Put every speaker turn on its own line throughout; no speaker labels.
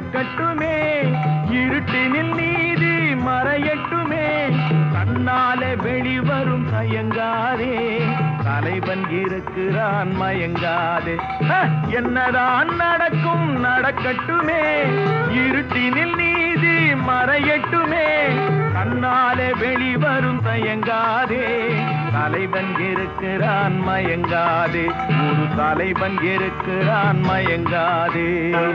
நடக்கட்டுமே இருட்டினில் நீதி மறையட்டுமே கண்ணாலே வெளிவரும் தயங்காதே தலைவன் இருக்கிறான் மயங்காதே ஹ, என்னதான் நடக்கும் நடக்கட்டுமே இருட்டினில் நீதி மறையட்டுமே கண்ணாலே வெளிவரும் தயங்காதே தலைவன் இருக்கிறான் மயங்காதே ஒரு தலைவன் இருக்கிறான் மயங்காதே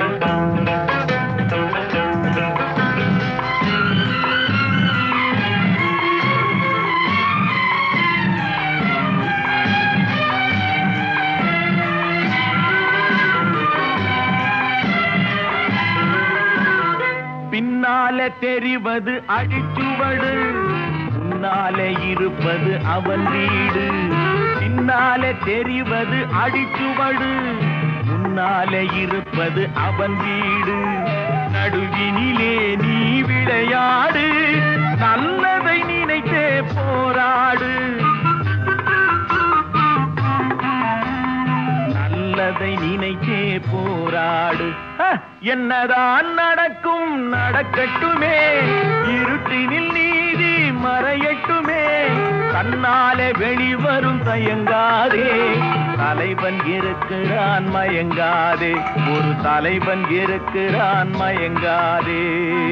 பின்னாலே தெரிவது அடிச்சுவடு முன்னாலே இருப்பது அவன் வீடு பின்னாலே தெரிவது அடிச்சுவடு முன்னாலே இருப்பது அவன் வீடு நடுவினிலே நீ விளையாடு நல்லதை நினைத்தே போராடு நல்லதை நினைத்தே போராடு ஹ, என்னதான் நடக்கும் நடக்கட்டுமே இருட்டினில் நீதி மறையட்டுமே கண்ணாலே வெளிவரும் தயங்காதே தலைவன் இருக்கிறான் மயங்காதே ஒரு தலைவன் இருக்கிறான் மயங்காதே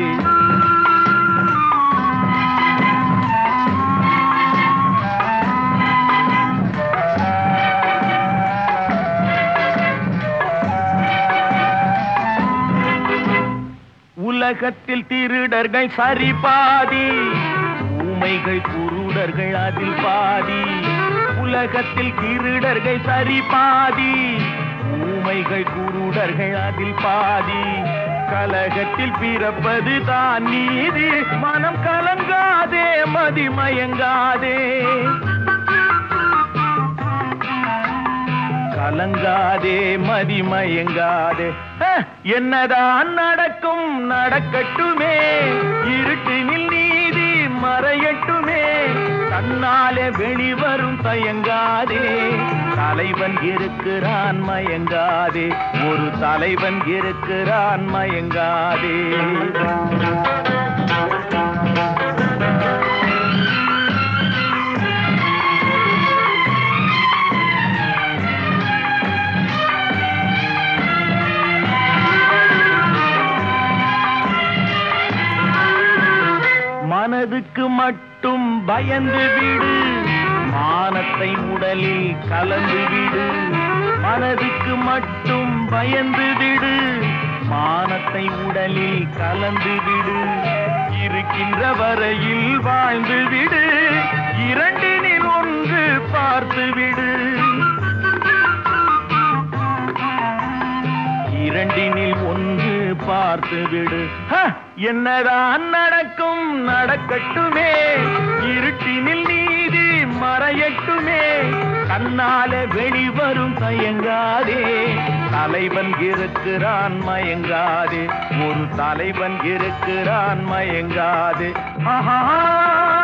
உலகத்தில் திருடர்கள் சரி பாதி ஊமைகள் குருடர்கள் அதில் பாதி உலகத்தில் திருடர்கள் சரி பாதி ஊமைகள் குருடர்கள் அதில் பாதி கலகத்தில் பிறப்பது தான் நீதி மனம் கலங்காதே மதிமயங்காதே கலங்காதே மதிமயங்காதே ஹ, என்னதான் நடக்கும் நடக்கட்டுமே இருட்டினில் நீதி மறையட்டுமே தன்னாலே வெளிவரும் தயங்காதே தலைவன் இருக்கிறான் மயங்காதே ஒரு தலைவன் இருக்கிறான் மயங்காதே மனதுக்கு மட்டும் பயந்து விடு மானத்தை உடலில் கலந்து விடு மனதுக்கு மட்டும் பயந்து விடு மானத்தை உடலில் கலந்து விடு இருக்கின்ற வரையில் வாழ்ந்து விடு இரண்டினில் ஒன்று பார்த்து விடு இரண்டினில் ஒன்று பார்த்து விடு ஹ, என்னதான் நடக்கும் நடக்கட்டுமே இருட்டினில் நீதி மறையட்டுமே கண்ணாலே வெளிவரும் தயங்காதே தலைவன் இருக்கிறான் மயங்காதே ஒரு தலைவன் இருக்கிறான் மயங்காதே ஆஹா